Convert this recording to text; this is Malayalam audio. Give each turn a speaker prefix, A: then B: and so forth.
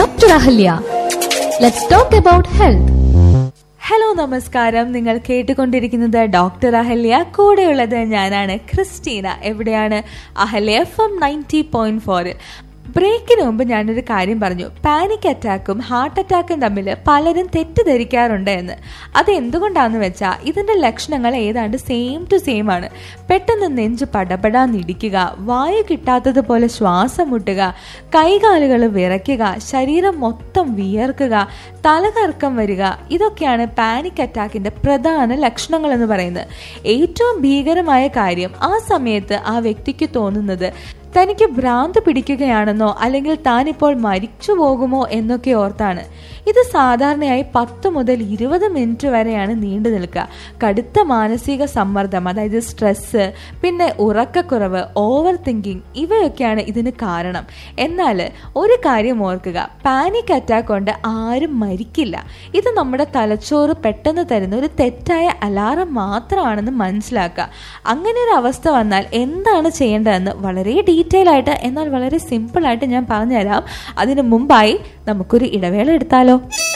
A: Dr. Ahalya. Let's talk about health.
B: Hello നമസ്കാരം നിങ്ങൾ കേട്ടുകൊണ്ടിരിക്കുന്നത് ഡോക്ടർ അഹല്യ കൂടെയുള്ളത് ഞാനാണ് ക്രിസ്റ്റീന എവിടെയാണ് Ahalya F M ninety point ഫോറിൽ ബ്രേക്കിന് മുമ്പ് ഞാനൊരു കാര്യം പറഞ്ഞു പാനിക് അറ്റാക്കും ഹാർട്ട് അറ്റാക്കും തമ്മിൽ പലരും തെറ്റിദ്ധരിക്കാറുണ്ട് എന്ന് അത് എന്തുകൊണ്ടാന്ന് വെച്ചാൽ ഇതിന്റെ ലക്ഷണങ്ങൾ ഏതാണ്ട് സെയിം ടു സെയിം ആണ് പെട്ടെന്ന് നെഞ്ച് പടപടാന്നിടിക്കുക വായു കിട്ടാത്തതുപോലെ ശ്വാസം മുട്ടുക കൈകാലുകൾ വിറയ്ക്കുക ശരീരം മൊത്തം വിയർക്കുക തലകറക്കം വരിക ഇതൊക്കെയാണ് പാനിക് അറ്റാക്കിന്റെ പ്രധാന ലക്ഷണങ്ങൾ എന്ന് പറയുന്നത് ഏറ്റവും ഭീകരമായ കാര്യം ആ സമയത്ത് ആ വ്യക്തിക്ക് തോന്നുന്നത് തനിക്ക് ഭ്രാന്ത് പിടിക്കുകയാണെന്നോ അല്ലെങ്കിൽ താനിപ്പോൾ മരിച്ചു പോകുമോ എന്നൊക്കെ ഓർത്താണ് ഇത് സാധാരണയായി പത്ത് മുതൽ ഇരുപത് മിനിറ്റ് വരെയാണ് നീണ്ടു നിൽക്കുക കടുത്ത മാനസിക സമ്മർദ്ദം അതായത് സ്ട്രെസ് പിന്നെ ഉറക്കക്കുറവ് ഓവർ തിങ്കിങ് ഇവയൊക്കെയാണ് ഇതിന് കാരണം എന്നാൽ ഒരു കാര്യം ഓർക്കുക പാനിക് അറ്റാക്ക് കൊണ്ട് ആരും മരിക്കില്ല ഇത് നമ്മുടെ തലച്ചോറ് പെട്ടെന്ന് തരുന്ന ഒരു തെറ്റായ അലാറം മാത്രമാണെന്ന് മനസ്സിലാക്കുക അങ്ങനെ ഒരു അവസ്ഥ വന്നാൽ എന്താണ് ചെയ്യേണ്ടതെന്ന് വളരെ ഡീറ്റെയിൽ ആയിട്ട് എന്നാൽ വളരെ സിമ്പിൾ ആയിട്ട് ഞാൻ പറഞ്ഞുതരാം അതിനു മുമ്പായി നമുക്കൊരു ഇടവേള എടുത്താലോ